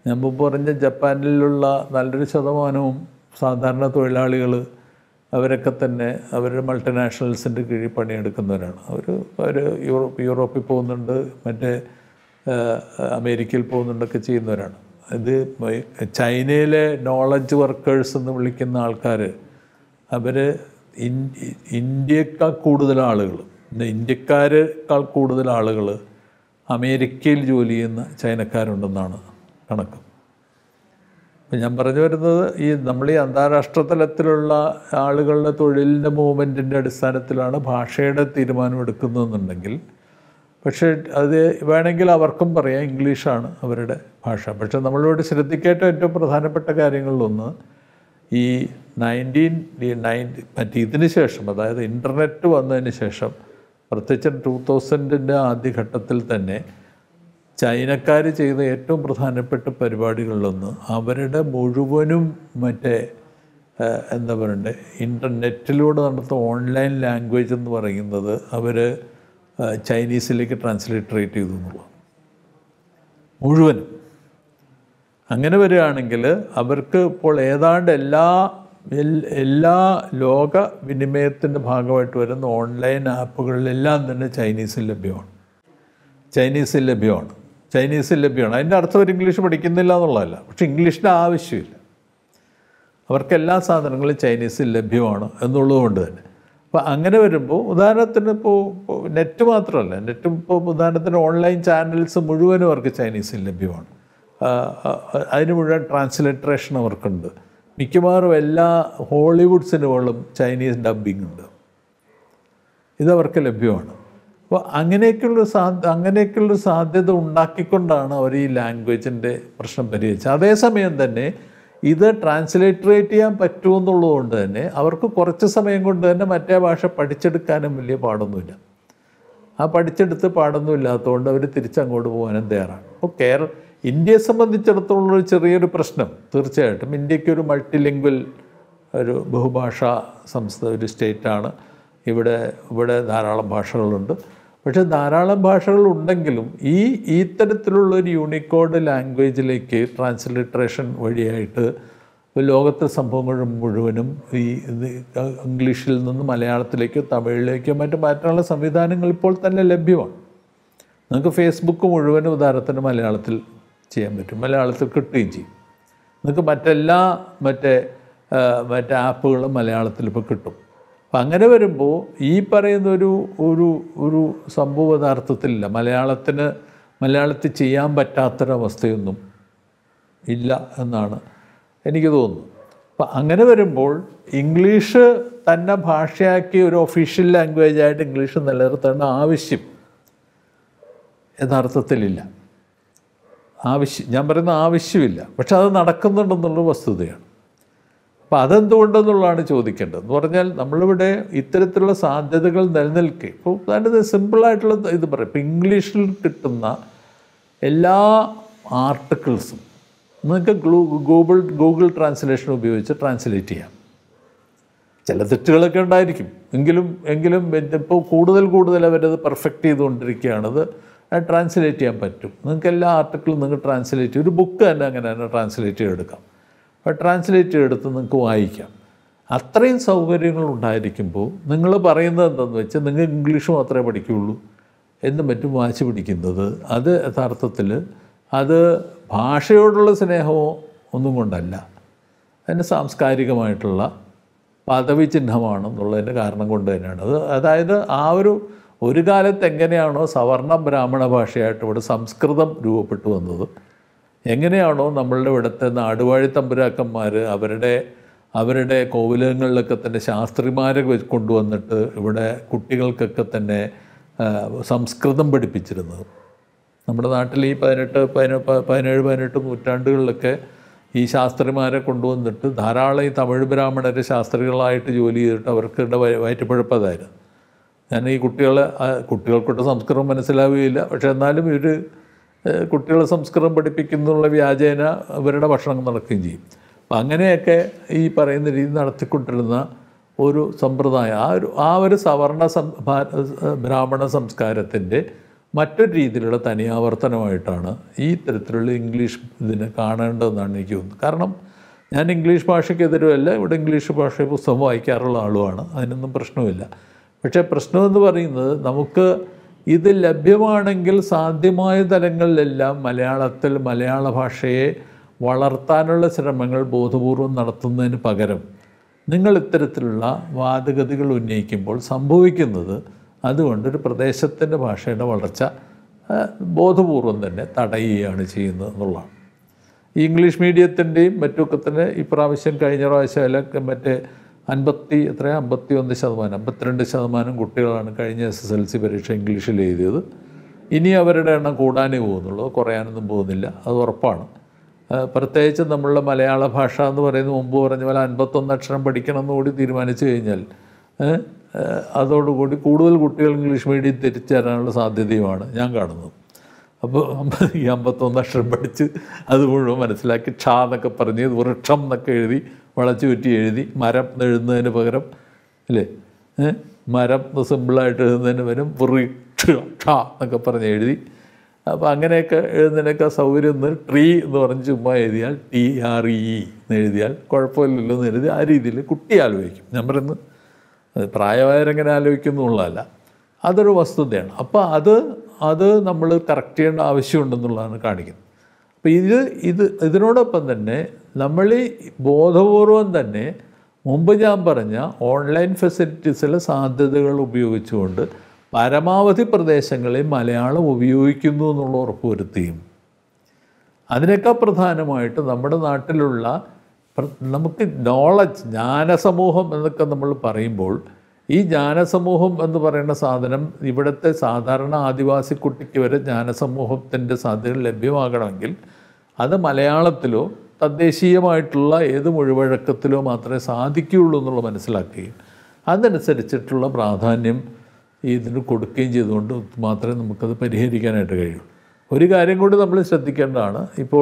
ഞാൻ മുമ്പ് പറഞ്ഞ ജപ്പാനിലുള്ള നല്ലൊരു ശതമാനവും സാധാരണ തൊഴിലാളികൾ അവരൊക്കെ തന്നെ അവർ മൾട്ടിനാഷണൽസിൻ്റെ കീഴിൽ പണിയെടുക്കുന്നവരാണ് അവർ അവർ യൂറോപ്പ് യൂറോപ്പിൽ പോകുന്നുണ്ട് മറ്റേ ആ, അമേരിക്കയിൽ പോകുന്നുണ്ടൊക്കെ ചെയ്യുന്നവരാണ് ഇത് ചൈനയിലെ നോളജ് വർക്കേഴ്സ് എന്ന് വിളിക്കുന്ന ആൾക്കാർ അവർ ഇന്ത്യക്കാൾ കൂടുതൽ ആളുകൾ ഇന്ത്യക്കാരെക്കാൾ കൂടുതൽ ആളുകൾ അമേരിക്കയിൽ ജോലി ചെയ്യുന്ന ചൈനക്കാരുണ്ടെന്നാണ് കണക്ക് അപ്പം ഞാൻ പറഞ്ഞു വരുന്നത് ഈ നമ്മൾ ഈ അന്താരാഷ്ട്ര തലത്തിലുള്ള ആളുകളുടെ തൊഴിലിൻ്റെ മൂവ്മെൻറ്റിൻ്റെ അടിസ്ഥാനത്തിലാണ് ഭാഷയുടെ തീരുമാനം എടുക്കുന്നതെന്നുണ്ടെങ്കിൽ പക്ഷേ അത് വേണമെങ്കിൽ അവർക്കും പറയാം ഇംഗ്ലീഷാണ് അവരുടെ ഭാഷ പക്ഷേ നമ്മളിവിടെ ശ്രദ്ധിക്കേണ്ട ഏറ്റവും പ്രധാനപ്പെട്ട കാര്യങ്ങളിലൊന്ന് ഈ നയൻറ്റീൻ ഈ നയൻറ്റി മറ്റേ ഇതിന് ശേഷം അതായത് ഇൻ്റർനെറ്റ് വന്നതിന് ശേഷം പ്രത്യേകിച്ച് ടൂ തൗസൻഡിൻ്റെ ആദ്യഘട്ടത്തിൽ തന്നെ ചൈനക്കാർ ചെയ്ത ഏറ്റവും പ്രധാനപ്പെട്ട പരിപാടികളിലൊന്ന് അവരുടെ മുഴുവനും മറ്റേ ആ, എന്താ പറയണ്ടേ ഇൻ്റർനെറ്റിലൂടെ നടത്തുന്ന ഓൺലൈൻ ലാംഗ്വേജ് എന്ന് പറയുന്നത് അവർ ചൈനീസിലേക്ക് ട്രാൻസ്ലിറ്ററേറ്റ് ചെയ്തു എന്നുള്ളതാണ് മുഴുവനും അങ്ങനെ വരികയാണെങ്കിൽ അവർക്ക് ഇപ്പോൾ ഏതാണ്ട് എല്ലാ എൽ- എല്ലാ ലോക വിനിമയത്തിൻ്റെ ഭാഗമായിട്ട് വരുന്ന ഓൺലൈൻ ആപ്പുകളിലെല്ലാം തന്നെ ചൈനീസിൽ ലഭ്യമാണ് ചൈനീസിൽ ലഭ്യമാണ് ചൈനീസിൽ ലഭ്യമാണ് അതിൻ്റെ അർത്ഥം ഒരു ഇംഗ്ലീഷ് പഠിക്കുന്നില്ല എന്നുള്ളതല്ല പക്ഷേ ഇംഗ്ലീഷിൻ്റെ ആവശ്യമില്ല അവർക്ക് എല്ലാ സാധനങ്ങളും ചൈനീസിൽ ലഭ്യമാണ് എന്നുള്ളതുകൊണ്ട് തന്നെ അപ്പോൾ അങ്ങനെ വരുമ്പോൾ ഉദാഹരണത്തിന് ഇപ്പോൾ ഇപ്പോൾ നെറ്റ് മാത്രമല്ല നെറ്റ് ഇപ്പോൾ ഉദാഹരണത്തിന് ഓൺലൈൻ ചാനൽസ് മുഴുവനും അവർക്ക് ചൈനീസിൽ ലഭ്യമാണ് ആ, ആ, അതിന് മുഴുവൻ ട്രാൻസ്ലിട്രേഷൻ അവർക്കുണ്ട് മിക്കവാറും എല്ലാ ഹോളിവുഡ് സിനിമകളും ചൈനീസ് ഡബ്ബിംഗ് ഉണ്ട് ഇതവർക്ക് ലഭ്യമാണ് അപ്പോൾ അങ്ങനെയൊക്കെയുള്ളൊരു സാ അങ്ങനെയൊക്കെയുള്ളൊരു സാധ്യത ഉണ്ടാക്കിക്കൊണ്ടാണ് അവർ ഈ ലാംഗ്വേജിൻ്റെ പ്രശ്നം പരിഹരിച്ചത് അതേസമയം തന്നെ ഇത് ട്രാൻസ്ലേറ്ററേറ്റ് ചെയ്യാൻ പറ്റുമെന്നുള്ളതുകൊണ്ട് തന്നെ അവർക്ക് കുറച്ച് സമയം കൊണ്ട് തന്നെ മറ്റേ ഭാഷ പഠിച്ചെടുക്കാനും വലിയ പാടൊന്നുമില്ല ആ പഠിച്ചെടുത്ത് പാടൊന്നും ഇല്ലാത്തതുകൊണ്ട് അവർ തിരിച്ചങ്ങോട്ട് പോകാനും തയ്യാറാണ് അപ്പോൾ കേരള ഇന്ത്യയെ സംബന്ധിച്ചിടത്തോളം ഒരു ചെറിയൊരു പ്രശ്നം തീർച്ചയായിട്ടും ഇന്ത്യക്ക് ഒരു മൾട്ടി ലിംഗ്വൽ ഒരു ബഹുഭാഷാ സംസ്ഥ ഒരു സ്റ്റേറ്റാണ് ഇവിടെ ഇവിടെ ധാരാളം ഭാഷകളുണ്ട് പക്ഷേ ധാരാളം ഭാഷകൾ ഉണ്ടെങ്കിലും ഈ ഈ തരത്തിലുള്ള ഒരു യൂണിക്കോഡ് ലാംഗ്വേജിലേക്ക് ട്രാൻസ്ലിട്രേഷൻ വഴിയായിട്ട് ലോകത്തെ സംഭവങ്ങൾ മുഴുവനും ഈ ഇത് ഇംഗ്ലീഷിൽ നിന്ന് മലയാളത്തിലേക്കോ തമിഴിലേക്കോ മറ്റു മാറ്റാനുള്ള സംവിധാനങ്ങൾ ഇപ്പോൾ തന്നെ ലഭ്യമാണ് നിങ്ങൾക്ക് ഫേസ്ബുക്ക് മുഴുവനും ഉദാഹരണത്തിന് മലയാളത്തിൽ ചെയ്യാൻ പറ്റും മലയാളത്തിൽ കിട്ടുകയും ചെയ്യും നിങ്ങൾക്ക് മറ്റെല്ലാ മറ്റേ ആ, മറ്റേ ആപ്പുകളും മലയാളത്തിൽ ഇപ്പോൾ കിട്ടും അപ്പം അങ്ങനെ വരുമ്പോൾ ഈ പറയുന്ന ഒരു ഒരു ഒരു സംഭവ യഥാർത്ഥത്തിലില്ല മലയാളത്തിന് മലയാളത്തിൽ ചെയ്യാൻ പറ്റാത്തൊരവസ്ഥയൊന്നും ഇല്ല എന്നാണ് എനിക്ക് തോന്നുന്നു അപ്പം അങ്ങനെ വരുമ്പോൾ ഇംഗ്ലീഷ് തന്നെ ഭാഷയാക്കി ഒരു ഒഫീഷ്യൽ ലാംഗ്വേജായിട്ട് ഇംഗ്ലീഷ് നിലനിർത്തേണ്ട ആവശ്യം യഥാർത്ഥത്തിലില്ല ആവശ്യം ഞാൻ പറയുന്ന ആവശ്യമില്ല പക്ഷെ അത് നടക്കുന്നുണ്ടെന്നുള്ള വസ്തുതയാണ് അപ്പോൾ അതെന്തുകൊണ്ടെന്നുള്ളതാണ് ചോദിക്കേണ്ടത് എന്ന് പറഞ്ഞാൽ നമ്മളിവിടെ ഇത്തരത്തിലുള്ള സാധ്യതകൾ നിലനിൽക്കെ ഇപ്പോൾ അതിൻ്റെ സിമ്പിളായിട്ടുള്ള ഇത് പറയാം ഇപ്പോൾ ഇംഗ്ലീഷിൽ കിട്ടുന്ന എല്ലാ ആർട്ടിക്കിൾസും നിങ്ങൾക്ക് ഗ്ലൂ ഗൂഗിൾ ഗൂഗിൾ ട്രാൻസ്ലേഷൻ ഉപയോഗിച്ച് ട്രാൻസ്ലേറ്റ് ചെയ്യാം ചില തെറ്റുകളൊക്കെ ഉണ്ടായിരിക്കും എങ്കിലും എങ്കിലും ഇപ്പോൾ കൂടുതൽ കൂടുതൽ അവരത് പെർഫെക്റ്റ് ചെയ്തുകൊണ്ടിരിക്കുകയാണത് ട്രാൻസ്ലേറ്റ് ചെയ്യാൻ പറ്റും നിങ്ങൾക്ക് എല്ലാ ആർട്ടിക്കിളും നിങ്ങൾക്ക് ട്രാൻസ്ലേറ്റ് ചെയ്യും ഒരു ബുക്ക് തന്നെ അങ്ങനെ തന്നെ ട്രാൻസ്ലേറ്റ് ചെയ്തെടുക്കാം അപ്പോൾ ട്രാൻസ്ലേറ്റ് ചെയ്തെടുത്ത് നിങ്ങൾക്ക് വായിക്കാം അത്രയും സൗകര്യങ്ങൾ ഉണ്ടായിരിക്കുമ്പോൾ നിങ്ങൾ പറയുന്നത് എന്താണെന്ന് വെച്ചാൽ നിങ്ങൾ ഇംഗ്ലീഷ് മാത്രമേ പഠിക്കുകയുള്ളൂ എന്നും മറ്റും വാശി പിടിക്കുന്നത് അത് യഥാർത്ഥത്തിൽ അത് ഭാഷയോടുള്ള സ്നേഹമോ ഒന്നും കൊണ്ടല്ല അതിന് സാംസ്കാരികമായിട്ടുള്ള പദവി ചിഹ്നമാണെന്നുള്ളതിൻ്റെ കാരണം കൊണ്ട് തന്നെയാണ് അത് അതായത് ആ ഒരു ഒരു കാലത്ത് എങ്ങനെയാണോ സവർണ ബ്രാഹ്മണ ഭാഷയായിട്ട് ഇവിടെ സംസ്കൃതം രൂപപ്പെട്ടു വന്നത് എങ്ങനെയാണോ നമ്മളുടെ ഇവിടുത്തെ നാടുവാഴി തമ്പുരാക്കന്മാർ അവരുടെ അവരുടെ കോവിലകങ്ങളിലൊക്കെ തന്നെ ശാസ്ത്രിമാരെ വെച്ച് കൊണ്ടുവന്നിട്ട് ഇവിടെ കുട്ടികൾക്കൊക്കെ തന്നെ ആ, സംസ്കൃതം പഠിപ്പിച്ചിരുന്നത് നമ്മുടെ നാട്ടിൽ ഈ പതിനെട്ട് പതിന പ- പതിനേഴ് പതിനെട്ട് നൂറ്റാണ്ടുകളിലൊക്കെ ഈ ശാസ്ത്രിമാരെ കൊണ്ടുവന്നിട്ട് ധാരാളം ഈ തമിഴ് ബ്രാഹ്മണരെ ശാസ്ത്രികളായിട്ട് ജോലി ചെയ്തിട്ട് അവർക്ക് വയറ്റുപഴപ്പതായിരുന്നു ഞാൻ ഈ കുട്ടികളെ ആ, കുട്ടികൾക്കൊട്ട് സംസ്കൃതം മനസ്സിലാവുകയില്ല പക്ഷെ എന്നാലും ഇവർ ഏഹ്, കുട്ടികളെ സംസ്കൃതം പഠിപ്പിക്കുന്നുള്ള വ്യാജേന അവരുടെ ഭക്ഷണം നടക്കുകയും ചെയ്യും അപ്പം അങ്ങനെയൊക്കെ ഈ പറയുന്ന രീതി നടത്തിക്കൊണ്ടിരുന്ന ഒരു സമ്പ്രദായം ആ ഒരു ആ ഒരു സവർണ സം ഭാ- ബ്രാഹ്മണ സംസ്കാരത്തിൻ്റെ മറ്റൊരു രീതിയിലുള്ള തനിയാവർത്തനമായിട്ടാണ് ഈ തരത്തിലുള്ള ഇംഗ്ലീഷ് ഇതിനെ കാണേണ്ടതെന്നാണ് എനിക്ക് തോന്നുന്നത് കാരണം ഞാൻ ഇംഗ്ലീഷ് ഭാഷയ്ക്കെതിരുമല്ല ഇവിടെ ഇംഗ്ലീഷ് ഭാഷ പുസ്തകം വായിക്കാറുള്ള ആളുമാണ് അതിനൊന്നും പ്രശ്നമില്ല പക്ഷേ പ്രശ്നമെന്ന് പറയുന്നത് നമുക്ക് ഇത് ലഭ്യമാണെങ്കിൽ സാധ്യമായ തലങ്ങളിലെല്ലാം മലയാളത്തിൽ മലയാള ഭാഷയെ വളർത്താനുള്ള ശ്രമങ്ങൾ ബോധപൂർവം നടത്തുന്നതിന് പകരം നിങ്ങൾ ഇത്തരത്തിലുള്ള വാദഗതികൾ ഉന്നയിക്കുമ്പോൾ സംഭവിക്കുന്നത് അതുകൊണ്ടൊരു പ്രദേശത്തിൻ്റെ ഭാഷയുടെ വളർച്ച ആ, ബോധപൂർവം തന്നെ തടയുകയാണ് ചെയ്യുന്നത് എന്നുള്ളതാണ് ഈ ഇംഗ്ലീഷ് മീഡിയത്തിൻ്റെയും മറ്റുമൊക്കെ തന്നെ ഇപ്രാവശ്യം കഴിഞ്ഞ പ്രാവശ്യം അതിലൊക്കെ മറ്റേ അൻപത്തി എത്ര അമ്പത്തി ഒന്ന് ശതമാനം അമ്പത്തിരണ്ട് ശതമാനം കുട്ടികളാണ് കഴിഞ്ഞ എസ് എസ് എൽ സി പരീക്ഷ ഇംഗ്ലീഷിൽ എഴുതിയത് ഇനി അവരുടെ എണ്ണം കൂടാനേ പോകുന്നുള്ളൂ കുറയാനൊന്നും പോകുന്നില്ല അത് ഉറപ്പാണ് ആ, പ്രത്യേകിച്ച് നമ്മളുടെ മലയാള ഭാഷ എന്ന് പറയുന്നത് മുമ്പ് പറഞ്ഞ പോലെ അൻപത്തൊന്ന് അക്ഷരം പഠിക്കണം എന്ന് കൂടി തീരുമാനിച്ചു കഴിഞ്ഞാൽ ഏ, ഏ, അതോടുകൂടി കൂടുതൽ കുട്ടികൾ ഇംഗ്ലീഷ് മീഡിയം തിരിച്ചറിയാനുള്ള സാധ്യതയുമാണ് ഞാൻ കാണുന്നത് അപ്പോൾ ഈ അമ്പത്തൊന്ന് അക്ഷരം പഠിച്ച് അത് മുഴുവൻ മനസ്സിലാക്കി ക്ഷ എന്നൊക്കെ പറഞ്ഞ് വൃക്ഷം എന്നൊക്കെ എഴുതി വളച്ചു ചുറ്റി എഴുതി മരം എന്ന് എഴുതുന്നതിന് പകരം അല്ലേ ഏ? മരം എന്ന് സിമ്പിളായിട്ട് എഴുതുന്നതിന് പകരം വൃക്ഷ ക്ഷ എന്നൊക്കെ പറഞ്ഞ് എഴുതി അപ്പോൾ അങ്ങനെയൊക്കെ എഴുതുന്നതിനൊക്കെ സൗകര്യം ഒന്ന് ട്രീ എന്ന് പറഞ്ഞ് ചുമ്മാ എഴുതിയാൽ ടി ആർ ഇ എന്ന് എഴുതിയാൽ കുഴപ്പമില്ലല്ലോ എന്ന് എഴുതി ആ രീതിയിൽ കുട്ടി ആലോചിക്കും ഞാൻ പറയുന്നത് അത് പ്രായമായവരെങ്ങനെ ആലോചിക്കുന്നു എന്നുള്ളതല്ല അതൊരു വസ്തുതയാണ് അപ്പോൾ അത് അത് നമ്മൾ കറക്റ്റ് ചെയ്യേണ്ട ആവശ്യമുണ്ടെന്നുള്ളതാണ് കാണിക്കുന്നത് അപ്പോൾ ഇത് ഇത് ഇതിനോടൊപ്പം തന്നെ നമ്മൾ ഈ ബോധപൂർവം തന്നെ മുമ്പ് ഞാൻ പറഞ്ഞ ഓൺലൈൻ ഫെസിലിറ്റീസിലെ സാധ്യതകൾ ഉപയോഗിച്ചുകൊണ്ട് പരമാവധി പ്രദേശങ്ങളിൽ മലയാളം ഉപയോഗിക്കുന്നു എന്നുള്ള ഉറപ്പുവരുത്തുകയും അതിനേക്കാൾ പ്രധാനമായിട്ട് നമ്മുടെ നാട്ടിലുള്ള പ്ര- നമുക്ക് നോളജ് ജ്ഞാനസമൂഹം എന്നൊക്കെ നമ്മൾ പറയുമ്പോൾ ഈ ജ്ഞാനസമൂഹം എന്ന് പറയുന്ന സാധനം ഇവിടുത്തെ സാധാരണ ആദിവാസി കുട്ടിക്ക് വരെ ജ്ഞാനസമൂഹത്തിൻ്റെ സാധ്യത ലഭ്യമാകണമെങ്കിൽ അത് മലയാളത്തിലോ തദ്ദേശീയമായിട്ടുള്ള ഏത് മൊഴിവഴക്കത്തിലോ മാത്രമേ സാധിക്കുകയുള്ളൂ എന്നുള്ള മനസ്സിലാക്കുകയും അതനുസരിച്ചിട്ടുള്ള പ്രാധാന്യം ഇതിന് കൊടുക്കുകയും ചെയ്തുകൊണ്ട് മാത്രമേ നമുക്കത് പരിഹരിക്കാനായിട്ട് കഴിയൂ ഒരു കാര്യം കൂടി നമ്മൾ ശ്രദ്ധിക്കേണ്ടതാണ് ഇപ്പോൾ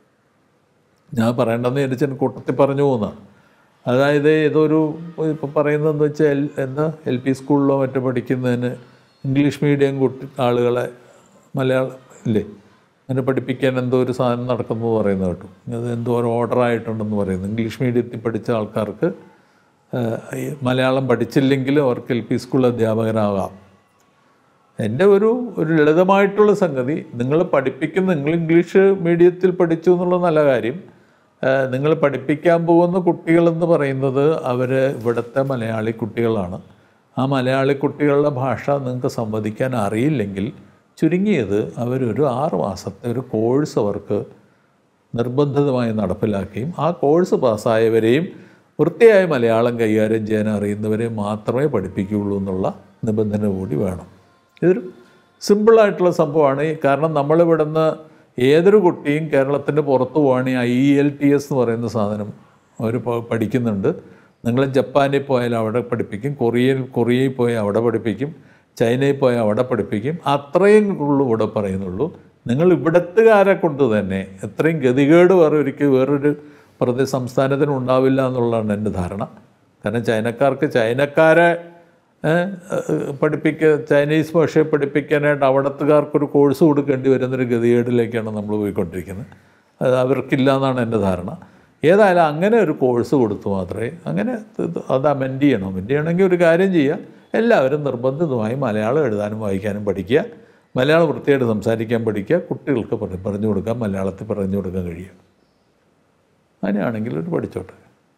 ഞാൻ പറയേണ്ടതെന്ന് വിചാരിച്ചാൽ കൂട്ടത്തിൽ പറഞ്ഞു പോകുന്നതാണ് അതായത് ഏതൊരു ഇപ്പോൾ പറയുന്നതെന്ന് വെച്ചാൽ എൽ എന്താ എൽ പി സ്കൂളിലോ മറ്റോ പഠിക്കുന്നതിന് ഇംഗ്ലീഷ് മീഡിയം കുട്ടി ആളുകളെ മലയാളം ഇല്ലേ അങ്ങനെ പഠിപ്പിക്കാൻ എന്തോ ഒരു സാധനം നടക്കുന്നു എന്ന് പറയുന്നത് കേട്ടു അത് എന്തോ ഒരു ഓർഡർ ആയിട്ടുണ്ടെന്ന് പറയുന്നു ഇംഗ്ലീഷ് മീഡിയത്തിൽ പഠിച്ച ആൾക്കാർക്ക് ഏഹ്, ഈ മലയാളം പഠിച്ചില്ലെങ്കിലും അവർക്ക് എൽ പി സ്കൂൾ അധ്യാപകരാകാം എൻ്റെ ഒരു ഒരു ലളിതമായിട്ടുള്ള സംഗതി നിങ്ങൾ പഠിപ്പിക്കുന്ന നിങ്ങൾ ഇംഗ്ലീഷ് മീഡിയത്തിൽ പഠിച്ചു എന്നുള്ള നല്ല കാര്യം ഏഹ് നിങ്ങൾ പഠിപ്പിക്കാൻ പോകുന്ന കുട്ടികളെന്ന് പറയുന്നത് അവർ ഇവിടുത്തെ മലയാളി കുട്ടികളാണ് ആ മലയാളി കുട്ടികളുടെ ഭാഷ നിങ്ങൾക്ക് സംവദിക്കാൻ അറിയില്ലെങ്കിൽ ചുരുങ്ങിയത് അവരൊരു ആറ് മാസത്തെ ഒരു കോഴ്സ് അവർക്ക് നിർബന്ധിതമായി നടപ്പിലാക്കുകയും ആ കോഴ്സ് പാസ്സായവരെയും വൃത്തിയായ മലയാളം കൈകാര്യം ചെയ്യാൻ അറിയുന്നവരെ മാത്രമേ പഠിപ്പിക്കുകയുള്ളൂ എന്നുള്ള നിബന്ധന കൂടി വേണം ഇതൊരു സിമ്പിളായിട്ടുള്ള സംഭവമാണ് ഈ കാരണം നമ്മളിവിടുന്ന് ഏതൊരു കുട്ടിയും കേരളത്തിൻ്റെ പുറത്ത് പോവുകയാണെങ്കിൽ ഐ എൽ ടി എസ് എന്ന് പറയുന്ന സാധനം അവർ പഠിക്കുന്നുണ്ട് നിങ്ങൾ ജപ്പാനിൽ പോയാൽ അവിടെ പഠിപ്പിക്കും കൊറിയയിൽ കൊറിയയിൽ പോയാൽ അവിടെ പഠിപ്പിക്കും ചൈനയിൽ പോയാൽ അവിടെ പഠിപ്പിക്കും അത്രയും ഉള്ളൂ ഇവിടെ പറയുന്നുള്ളൂ നിങ്ങൾ ഇവിടത്തുകാരെ കൊണ്ട് തന്നെ എത്രയും ഗതികേട് വേറെ ഒരിക്കൽ വേറൊരു പ്രതി സംസ്ഥാനത്തിന് ഉണ്ടാവില്ല എന്നുള്ളതാണ് എൻ്റെ ധാരണ കാരണം ചൈനക്കാർക്ക് ചൈനക്കാരെ ഏഹ്, ഏഹ്, പഠിപ്പിക്ക ചൈനീസ് ഭാഷയെ പഠിപ്പിക്കാനായിട്ട് അവിടത്തുകാർക്കൊരു കോഴ്സ് കൊടുക്കേണ്ടി വരുന്നൊരു ഗതികേടിലേക്കാണ് നമ്മൾ പോയിക്കൊണ്ടിരിക്കുന്നത് അത് അവർക്കില്ല എന്നാണ് എൻ്റെ ധാരണ ഏതായാലും അങ്ങനെ ഒരു കോഴ്സ് കൊടുത്തു മാത്രമേ അങ്ങനെ ഇത് അത് അമെൻഡ് ചെയ്യണം അമെൻഡ് ചെയ്യണമെങ്കിൽ ഒരു കാര്യം ചെയ്യുക എല്ലാവരും നിർബന്ധിതമായി മലയാളം എഴുതാനും വായിക്കാനും പഠിക്കുക മലയാളം വൃത്തിയായിട്ട് സംസാരിക്കാൻ പഠിക്കുക കുട്ടികൾക്ക് പറ- പറഞ്ഞു കൊടുക്കാൻ മലയാളത്തിൽ പറഞ്ഞു കൊടുക്കാൻ കഴിയുക അങ്ങനെയാണെങ്കിൽ ഒരു പഠിച്ചോട്ടെ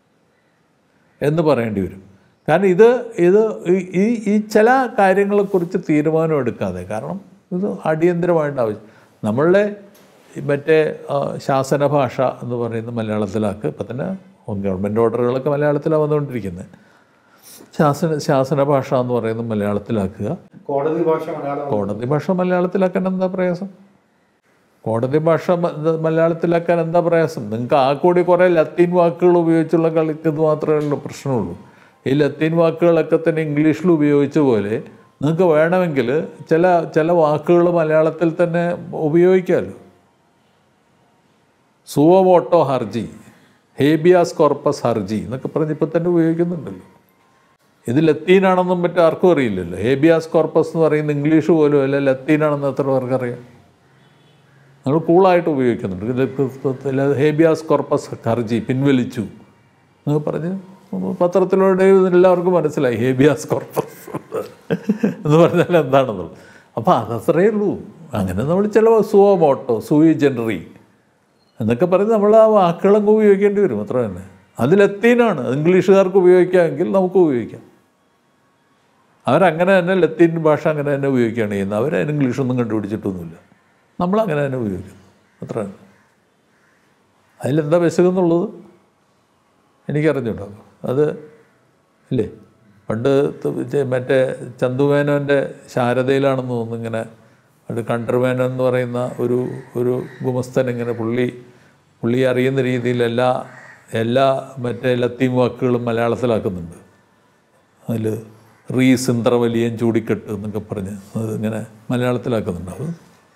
എന്ന് പറയേണ്ടി വരും കാരണം ഇത് ഇത് ഈ- ഈ ഈ ചില കാര്യങ്ങളെക്കുറിച്ച് തീരുമാനം എടുക്കാതെ കാരണം ഇത് അടിയന്തരമായിട്ട് ആവശ്യം നമ്മളുടെ ഈ മറ്റേ ആ, ശാസന ഭാഷ എന്ന് പറയുന്ന മലയാളത്തിലാക്ക് ഇപ്പം തന്നെ ഗവൺമെൻറ് ഓർഡറുകളൊക്കെ മലയാളത്തിലാണ് വന്നുകൊണ്ടിരിക്കുന്നത് ശാസന ശാസന ഭാഷ എന്ന് പറയുന്നത് മലയാളത്തിലാക്കുക കോടതി ഭാഷ മലയാളം കോടതി ഭാഷ മലയാളത്തിലാക്കാൻ എന്താ പ്രയാസം കോടതി ഭാഷ മ- ഇത് മലയാളത്തിലാക്കാൻ എന്താ പ്രയാസം നിങ്ങൾക്ക് ആ കൂടി കുറേ ലത്തീൻ വാക്കുകൾ ഉപയോഗിച്ചുള്ള കളിക്കുന്നത് മാത്രമേ ഉള്ളൂ പ്രശ്നമുള്ളൂ ഈ ലത്തീൻ വാക്കുകളൊക്കെ തന്നെ ഇംഗ്ലീഷിൽ ഉപയോഗിച്ച പോലെ നിങ്ങൾക്ക് വേണമെങ്കിൽ ചില ചില വാക്കുകൾ മലയാളത്തിൽ തന്നെ ഉപയോഗിക്കാമല്ലോ സുവോട്ടോ ഹർജി ഹേബിയാസ് കോർപ്പസ് ഹർജി എന്നൊക്കെ പറഞ്ഞ് ഇപ്പം തന്നെ ഉപയോഗിക്കുന്നുണ്ടല്ലോ ഇത് ലത്തീനാണെന്നും മറ്റും ആർക്കും അറിയില്ലല്ലോ ഹേബിയാസ് കോർപ്പസ് എന്ന് പറയുന്ന ഇംഗ്ലീഷ് പോലും അല്ല ലത്തീനാണെന്ന് എത്ര പേർക്ക് അറിയാം നമ്മൾ കൂളായിട്ട് ഉപയോഗിക്കുന്നുണ്ട് ഇത് ഹേബിയാസ് കോർപ്പസ് ഹർജി പിൻവലിച്ചു എന്ന് പറഞ്ഞ് പത്രത്തിലൂടെ എല്ലാവർക്കും മനസ്സിലായി ഹേബിയാസ് കോർപ്പസ് എന്ന് പറഞ്ഞാൽ എന്താണെന്നുള്ളത് അപ്പോൾ അതത്രയേ ഉള്ളൂ അങ്ങനെ നമ്മൾ ചില സുവോ മോട്ടോ സൂയി ജനറി എന്നൊക്കെ പറഞ്ഞ് നമ്മൾ ആ വാക്കുകളങ്ങ് ഉപയോഗിക്കേണ്ടി വരും അത്ര തന്നെ അത് ലത്തീനാണ് അത് ഇംഗ്ലീഷുകാർക്ക് ഉപയോഗിക്കാമെങ്കിൽ നമുക്ക് ഉപയോഗിക്കാം അവരങ്ങനെ തന്നെ ലത്തീൻ ഭാഷ അങ്ങനെ തന്നെ ഉപയോഗിക്കുകയാണ് ചെയ്യുന്നത് അവർ ഇംഗ്ലീഷൊന്നും കണ്ടുപിടിച്ചിട്ടൊന്നുമില്ല നമ്മളങ്ങനെ തന്നെ ഉപയോഗിക്കും അത്ര തന്നെ അതിലെന്താ വിശകുന്നുള്ളത് എനിക്കറിഞ്ഞൂട്ടോ അത് ഇല്ലേ പണ്ട് ത- മറ്റേ ചന്തുമേനോൻ്റെ ശാരദയിലാണെന്ന് തോന്നുന്നു ഇങ്ങനെ അത് കണ്ടർമേനോൻ എന്ന് പറയുന്ന ഒരു ഒരു ഗുമസ്തൻ ഇങ്ങനെ പുള്ളി പുള്ളി അറിയുന്ന രീതിയിൽ എല്ലാ എല്ലാ മറ്റേ ലത്തീൻ വാക്കുകളും മലയാളത്തിലാക്കുന്നുണ്ട് അതിൽ റീ സിന്ത്രവലിയൻ ചൂടിക്കെട്ട് എന്നൊക്കെ പറഞ്ഞ് അത് ഇങ്ങനെ മലയാളത്തിലാക്കുന്നുണ്ട് അത്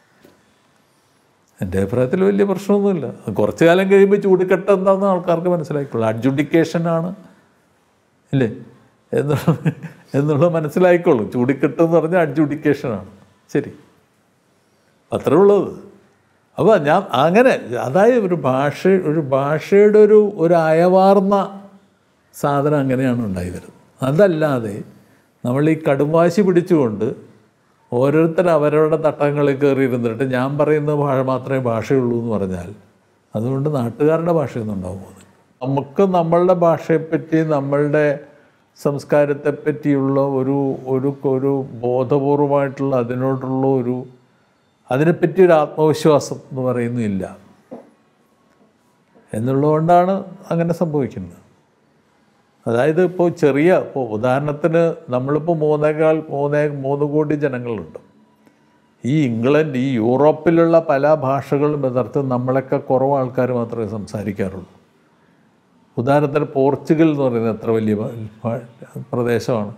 എൻ്റെ അഭിപ്രായത്തിൽ വലിയ പ്രശ്നമൊന്നുമില്ല കുറച്ച് കാലം കഴിയുമ്പോൾ ചൂടിക്കെട്ട് എന്താണെന്ന് ആൾക്കാർക്ക് മനസ്സിലായിക്കോളൂ അഡ്ജുഡിക്കേഷനാണ് ഇല്ലേ എന്നുള്ള എന്നുള്ളത് മനസ്സിലായിക്കോളൂ ചൂടിക്കെട്ട് എന്ന് പറഞ്ഞാൽ അഡ്ജുഡിക്കേഷനാണ് ശരി അത്രേ ഉള്ളത് അപ്പോൾ ഞാൻ അങ്ങനെ അതായത് ഒരു ഭാഷ ഒരു ഭാഷയുടെ ഒരു ഒരു അയവാർന്ന സാധനം അങ്ങനെയാണ് ഉണ്ടായി വരുന്നത് അതല്ലാതെ നമ്മൾ ഈ കടുംവാശി പിടിച്ചുകൊണ്ട് ഓരോരുത്തർ അവരവരുടെ തട്ടങ്ങളിൽ കയറി ഇരുന്നിട്ട് ഞാൻ പറയുന്ന ഭാഷ മാത്രമേ ഭാഷയുള്ളൂ എന്ന് പറഞ്ഞാൽ അതുകൊണ്ട് നാട്ടുകാരുടെ ഭാഷയൊന്നും ഉണ്ടാവും പോകുന്നത് നമുക്ക് നമ്മളുടെ ഭാഷയെപ്പറ്റി നമ്മളുടെ സംസ്കാരത്തെ പറ്റിയുള്ള ഒരു ഒരു ഒരു ബോധപൂർവമായിട്ടുള്ള അതിനോടുള്ള ഒരു അതിനെപ്പറ്റി ഒരു ആത്മവിശ്വാസം എന്ന് പറയുന്നില്ല എന്നുള്ളതുകൊണ്ടാണ് അങ്ങനെ സംഭവിക്കുന്നത് അതായത് ഇപ്പോൾ ചെറിയ ഇപ്പോൾ ഉദാഹരണത്തിന് നമ്മളിപ്പോൾ മൂന്നേകാൽ മൂന്നേ മൂന്ന് കോടി ജനങ്ങളുണ്ട് ഈ ഇംഗ്ലണ്ട് ഈ യൂറോപ്പിലുള്ള പല ഭാഷകളും യഥാർത്ഥം നമ്മളൊക്കെ കുറവ് ആൾക്കാർ മാത്രമേ സംസാരിക്കാറുള്ളൂ ഉദാഹരണത്തിന് പോർച്ചുഗൽ എന്ന് പറയുന്നത് എത്ര വലിയ ഭ- ഭ- പ്രദേശമാണ്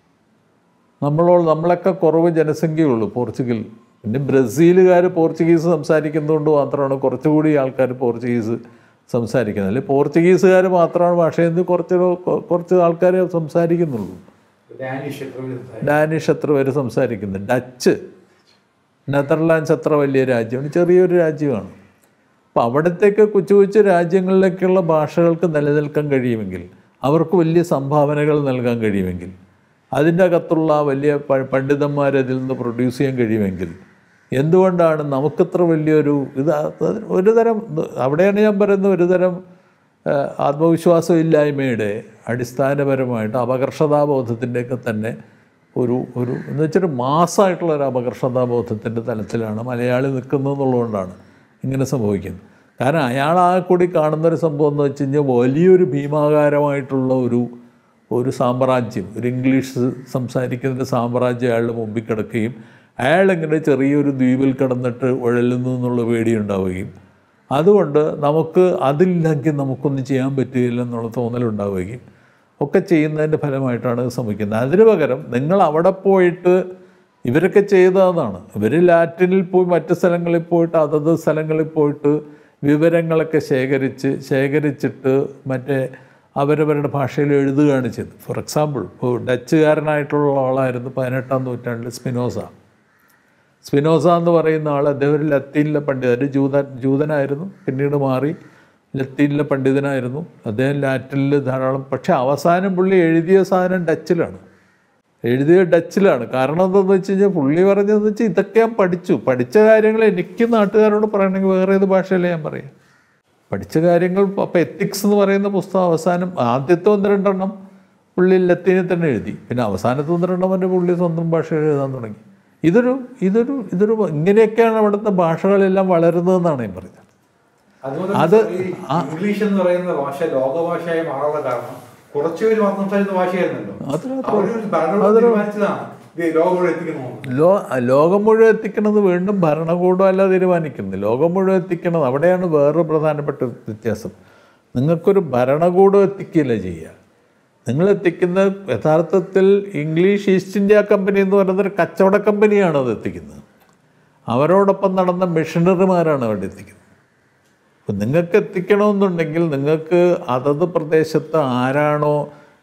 നമ്മളോട് നമ്മളൊക്കെ കുറവ് ജനസംഖ്യയുള്ളൂ പോർച്ചുഗൽ പിന്നെ ബ്രസീലുകാർ പോർച്ചുഗീസ് സംസാരിക്കുന്നതുകൊണ്ട് മാത്രമാണ് കുറച്ചുകൂടി ആൾക്കാർ പോർച്ചുഗീസ് സംസാരിക്കുന്നത് അല്ലെങ്കിൽ പോർച്ചുഗീസുകാർ മാത്രമാണ് ഭാഷയെന്ന് കുറച്ച് കുറച്ച് ആൾക്കാർ സംസാരിക്കുന്നുള്ളൂ ഡാനിഷ് എത്ര പേര് സംസാരിക്കും? ഡാനിഷ് എത്ര പേര് സംസാരിക്കുന്നത് ഡച്ച് നെതർലാൻഡ്സ് എത്ര വലിയ രാജ്യമാണ് ചെറിയൊരു രാജ്യമാണ് അപ്പോൾ അവിടത്തേക്ക് കൊച്ചു കൊച്ചു രാജ്യങ്ങളിലേക്കുള്ള ഭാഷകൾക്ക് നിലനിൽക്കാൻ കഴിയുമെങ്കിൽ അവർക്ക് വലിയ സംഭാവനകൾ നൽകാൻ കഴിയുമെങ്കിൽ അതിൻ്റെ അകത്തുള്ള വലിയ പ- പണ്ഡിതന്മാരെ അതിൽ നിന്ന് പ്രൊഡ്യൂസ് ചെയ്യാൻ കഴിയുമെങ്കിൽ എന്തുകൊണ്ടാണ് നമുക്കിത്ര വലിയൊരു ഇത് അത് ഒരു തരം അവിടെയാണ് ഞാൻ പറയുന്നത് ഒരു തരം ഏഹ്, ആത്മവിശ്വാസമില്ലായ്മയുടെ അടിസ്ഥാനപരമായിട്ട് അപകർഷതാബോധത്തിൻ്റെയൊക്കെ തന്നെ ഒരു ഒരു എന്ന് വെച്ചിട്ട് മാസമായിട്ടുള്ള ഒരു അപകർഷതാബോധത്തിൻ്റെ തലത്തിലാണ് മലയാളി നിൽക്കുന്നത് എന്നുള്ളതുകൊണ്ടാണ് ഇങ്ങനെ സംഭവിക്കുന്നത് കാരണം അയാൾ ആ കൂടി കാണുന്നൊരു സംഭവം എന്ന് വെച്ച് കഴിഞ്ഞാൽ വലിയൊരു ഭീമാകാരമായിട്ടുള്ള ഒരു ഒരു സാമ്രാജ്യം ഒരു ഇംഗ്ലീഷ് സംസാരിക്കുന്ന ഒരു സാമ്രാജ്യം അയാളുടെ മുമ്പിൽ കിടക്കുകയും അയാളിങ്ങനെ ചെറിയൊരു ദ്വീപിൽ കിടന്നിട്ട് ഉഴലുന്നു എന്നുള്ള പേടിയുണ്ടാവുകയും അതുകൊണ്ട് നമുക്ക് അതില്ലെങ്കിൽ നമുക്കൊന്നും ചെയ്യാൻ പറ്റുകയില്ല എന്നുള്ള തോന്നലുണ്ടാവുകയും ഒക്കെ ചെയ്യുന്നതിൻ്റെ ഫലമായിട്ടാണ് ഇത് സംഭവിക്കുന്നത് അതിന് പകരം നിങ്ങൾ അവിടെ പോയിട്ട് ഇവരൊക്കെ ചെയ്തതാണ് ഇവർ ലാറ്റിനിൽ പോയി മറ്റ് സ്ഥലങ്ങളിൽ പോയിട്ട് അതത് സ്ഥലങ്ങളിൽ പോയിട്ട് വിവരങ്ങളൊക്കെ ശേഖരിച്ച് ശേഖരിച്ചിട്ട് മറ്റേ അവരവരുടെ ഭാഷയിൽ എഴുതുകയാണ് ചെയ്തത് ഫോർ എക്സാമ്പിൾ ഇപ്പോൾ ഡച്ചുകാരനായിട്ടുള്ള ആളായിരുന്നു പതിനെട്ടാം നൂറ്റാണ്ടിൽ സ്പിനോസ സ്പിനോസ എന്ന് പറയുന്ന ആൾ അദ്ദേഹം ഒരു ലത്തീനിലെ പണ്ഡിതൻ ഒരു ജൂത ജൂതനായിരുന്നു പിന്നീട് മാറി ലത്തീനിലെ പണ്ഡിതനായിരുന്നു അദ്ദേഹം ലാറ്റിനിൽ ധാരാളം പക്ഷേ അവസാനം പുള്ളി എഴുതിയ സാധനം ഡച്ചിലാണ് എഴുതിയ ഡച്ചിലാണ് കാരണം എന്താണെന്ന് വെച്ച് കഴിഞ്ഞാൽ പുള്ളി പറഞ്ഞതെന്ന് വെച്ചാൽ ഇതൊക്കെ ഞാൻ പഠിച്ചു പഠിച്ച കാര്യങ്ങൾ എനിക്ക് നാട്ടുകാരോട് പറയണമെങ്കിൽ വേറെ ഏത് ഭാഷയല്ലേ ഞാൻ പറയാം പഠിച്ച കാര്യങ്ങൾ അപ്പോൾ എത്തിക്സ് എന്ന് പറയുന്ന പുസ്തകം അവസാനം ആദ്യത്തെ ഒന്ന് രണ്ടെണ്ണം പുള്ളി ലത്തീനിൽ തന്നെ എഴുതി പിന്നെ അവസാനത്തെ ഒന്ന് രണ്ടെണ്ണം എൻ്റെ പുള്ളി സ്വന്തം ഭാഷയിൽ എഴുതാൻ തുടങ്ങി ഇതൊരു ഇതൊരു ഇതൊരു ഇങ്ങനെയൊക്കെയാണ് അവിടുത്തെ ഭാഷകളെല്ലാം വളരുന്നതെന്നാണ് ഞാൻ പറയുന്നത് അതുപോലെ അത് ഈ ഇംഗ്ലീഷ് എന്ന് പറയുന്ന ഭാഷ ലോകഭാഷയായി മാറാനുള്ള കാരണം കുറച്ചുപേര് മാത്രം സംസാരിക്കുന്ന ഭാഷയായിരുന്നല്ലോ അത് അവരൊരു ഭരണകൂടം തീരുമാനിച്ചതാണ് ഇത് ലോകം മുഴുവൻ എത്തിക്കണമെന്ന് ലോ ലോകം മുഴുവൻ എത്തിക്കണത് വീണ്ടും ഭരണകൂടം അല്ല തീരുമാനിക്കുന്നത് ലോകം മുഴുവൻ എത്തിക്കണത് അവിടെയാണ് വേറൊരു പ്രധാനപ്പെട്ട വ്യത്യാസം നിങ്ങൾക്കൊരു ഭരണകൂടം എത്തിക്കുകയല്ല ചെയ്യുക നിങ്ങൾ എത്തിക്കുന്ന യഥാർത്ഥത്തിൽ ഇംഗ്ലീഷ് ഈസ്റ്റ് ഇന്ത്യ കമ്പനി എന്ന് പറയുന്നത് ഒരു കച്ചവട കമ്പനിയാണ് അത് എത്തിക്കുന്നത് അവരോടൊപ്പം നടന്ന മിഷണറിമാരാണ് അവിടെ എത്തിക്കുന്നത് അപ്പം നിങ്ങൾക്ക് എത്തിക്കണമെന്നുണ്ടെങ്കിൽ നിങ്ങൾക്ക് അതത് പ്രദേശത്ത് ആരാണോ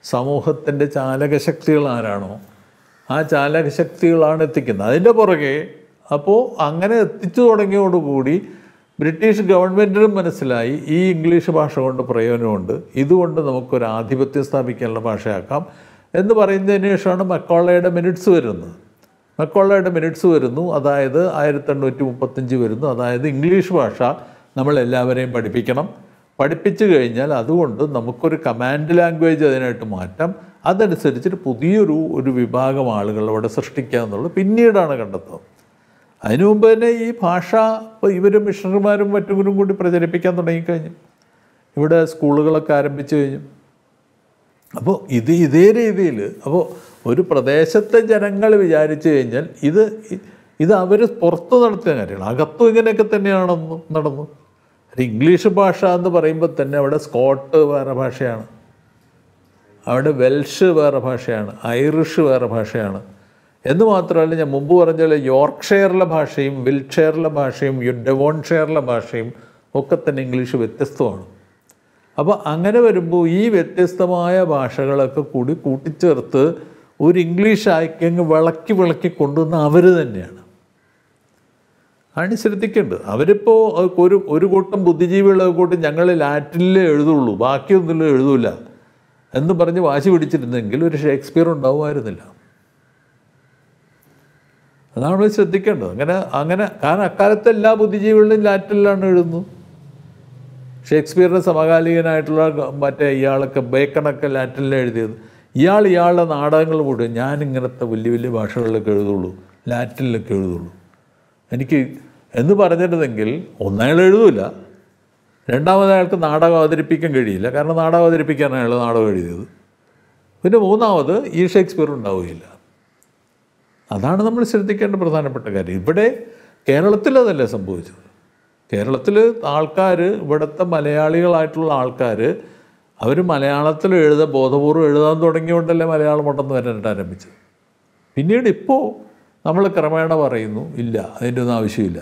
സമൂഹത്തിൻ്റെ ചാലകശക്തികൾ ആരാണോ ആ ചാലകശക്തികളാണ് എത്തിക്കുന്നത് അതിൻ്റെ പുറകെ അപ്പോൾ അങ്ങനെ എത്തിച്ചു തുടങ്ങിയോടുകൂടി ബ്രിട്ടീഷ് ഗവൺമെൻറ്റിനും മനസ്സിലായി ഈ ഇംഗ്ലീഷ് ഭാഷ കൊണ്ട് പ്രയോജനമുണ്ട് ഇതുകൊണ്ട് നമുക്കൊരു ആധിപത്യം സ്ഥാപിക്കാനുള്ള ഭാഷയാക്കാം എന്ന് പറയുന്നതിന് ശേഷമാണ് മക്കോളയുടെ മിനിറ്റ്സ് വരുന്നത് മക്കോളയുടെ മിനിറ്റ്സ് വരുന്നു അതായത് ആയിരത്തി എണ്ണൂറ്റി മുപ്പത്തഞ്ച് വരുന്നു അതായത് ഇംഗ്ലീഷ് ഭാഷ നമ്മളെല്ലാവരെയും പഠിപ്പിക്കണം പഠിപ്പിച്ചു കഴിഞ്ഞാൽ അതുകൊണ്ട് നമുക്കൊരു കമാൻഡ് ലാംഗ്വേജ് അതിനായിട്ട് മാറ്റാം അതനുസരിച്ചിട്ട് പുതിയൊരു ഒരു വിഭാഗം ആളുകൾ അവിടെ സൃഷ്ടിക്കുക എന്നുള്ളത് പിന്നീടാണ് കണ്ടെത്തുന്നത് അതിനു മുമ്പ് തന്നെ ഈ ഭാഷ ഇപ്പോൾ ഇവർ മിഷണറിമാരും മറ്റും കൂടി പ്രചരിപ്പിക്കാൻ തുടങ്ങിക്കഴിഞ്ഞു ഇവിടെ സ്കൂളുകളൊക്കെ ആരംഭിച്ചു കഴിഞ്ഞു അപ്പോൾ ഇത് ഇതേ രീതിയിൽ അപ്പോൾ ഒരു പ്രദേശത്തെ ജനങ്ങൾ വിചാരിച്ചു കഴിഞ്ഞാൽ ഇത് ഇത് അവർ പുറത്ത് നടത്തിയ കാര്യമാണ് അകത്തും ഇങ്ങനെയൊക്കെ തന്നെയാണെന്ന് നടന്നു ഒരു ഇംഗ്ലീഷ് ഭാഷ എന്ന് പറയുമ്പോൾ തന്നെ അവിടെ സ്കോട്ട് വേറെ ഭാഷയാണ് അവിടെ വെൽഷ് വേറെ ഭാഷയാണ് ഐറിഷ് വേറെ ഭാഷയാണ് എന്ന് മാത്രമല്ല ഞാൻ മുമ്പ് പറഞ്ഞ പോലെ യോർക്ക്ഷയറിലെ ഭാഷയും വിൽഷെയറിലെ ഭാഷയും ഡെവോൺഷെയറിലെ ഭാഷയും ഒക്കെ തന്നെ ഇംഗ്ലീഷ് വ്യത്യസ്തമാണ് അപ്പോൾ അങ്ങനെ വരുമ്പോൾ ഈ വ്യത്യസ്തമായ ഭാഷകളൊക്കെ കൂടി കൂട്ടിച്ചേർത്ത് ഒരു ഇംഗ്ലീഷ് ആയിക്കങ്ങ് വിളക്കി വിളക്കി കൊണ്ടുവന്ന അവർ തന്നെയാണ് ആണ് ശ്രദ്ധിക്കേണ്ടത് അവരിപ്പോൾ ഒരു ഒരു കൂട്ടം ബുദ്ധിജീവികളെ കൂട്ടി ഞങ്ങൾ ലാറ്റിനിലേ എഴുതുള്ളൂ ബാക്കിയൊന്നും എഴുതൂല എന്ന് പറഞ്ഞ് വാശി പിടിച്ചിരുന്നെങ്കിൽ ഒരു ഷേക്സ്പിയർ ഉണ്ടാവുമായിരുന്നില്ല അതാണ് നമ്മൾ ശ്രദ്ധിക്കേണ്ടത് അങ്ങനെ അങ്ങനെ കാരണം അക്കാലത്ത് എല്ലാ ബുദ്ധിജീവികളും ലാറ്റിനിലാണ് എഴുതുന്നത് ഷേക്സ്പിയറിൻ്റെ സമകാലികനായിട്ടുള്ള മറ്റേ ഇയാളൊക്കെ ബേക്കണൊക്കെ ലാറ്റിനിൽ എഴുതിയത് ഇയാൾ ഇയാളുടെ നാടകങ്ങൾ മുഴുവൻ ഞാൻ ഇങ്ങനത്തെ വലിയ വലിയ ഭാഷകളിലൊക്കെ എഴുതുള്ളൂ ലാറ്റിനിലൊക്കെ എഴുതുള്ളൂ എനിക്ക് എന്ന് പറഞ്ഞിരുന്നെങ്കിൽ ഒന്നയാൾ എഴുതൂല രണ്ടാമത് അയാൾക്ക് നാടകം അവതരിപ്പിക്കാൻ കഴിയില്ല കാരണം നാടകം അവതരിപ്പിക്കാനാണ് അയാൾ നാടകം എഴുതിയത് പിന്നെ മൂന്നാമത് ഈ ഷേക്സ്പിയർ ഉണ്ടാവുകയില്ല അതാണ് നമ്മൾ ശ്രദ്ധിക്കേണ്ട പ്രധാനപ്പെട്ട കാര്യം ഇവിടെ കേരളത്തിൽ അതല്ലേ സംഭവിച്ചത് കേരളത്തിൽ ആൾക്കാർ ഇവിടുത്തെ മലയാളികളായിട്ടുള്ള ആൾക്കാർ അവർ മലയാളത്തിൽ എഴുതാൻ ബോധപൂർവ്വം എഴുതാൻ തുടങ്ങിയോണ്ടല്ലേ മലയാളം ഉണ്ടെന്ന് വരാനായിട്ട് ആരംഭിച്ചത് പിന്നീട് ഇപ്പോൾ നമ്മൾ ക്രമേണ പറയുന്നു ഇല്ല അതിൻ്റെ ഒന്നും ആവശ്യമില്ല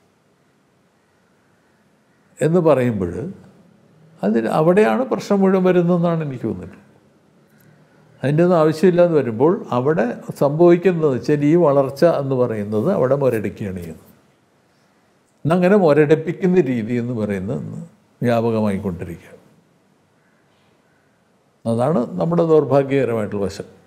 എന്ന് പറയുമ്പോൾ അതിന് അവിടെയാണ് പ്രശ്നം മുഴുവൻ വരുന്നതെന്നാണ് എനിക്ക് തോന്നുന്നത് അതിൻ്റെ ഒന്നും ആവശ്യമില്ല എന്ന് വരുമ്പോൾ അവിടെ സംഭവിക്കുന്നത് വെച്ചാൽ ഈ വളർച്ച എന്ന് പറയുന്നത് അവിടെ മുരടിക്കുകയാണ് ചെയ്യുന്നത് ഇന്നങ്ങനെ മുരടിപ്പിക്കുന്ന രീതി എന്ന് പറയുന്നത് ഇന്ന് വ്യാപകമായിക്കൊണ്ടിരിക്കുക അതാണ് നമ്മുടെ ദൗർഭാഗ്യകരമായിട്ടുള്ള വശം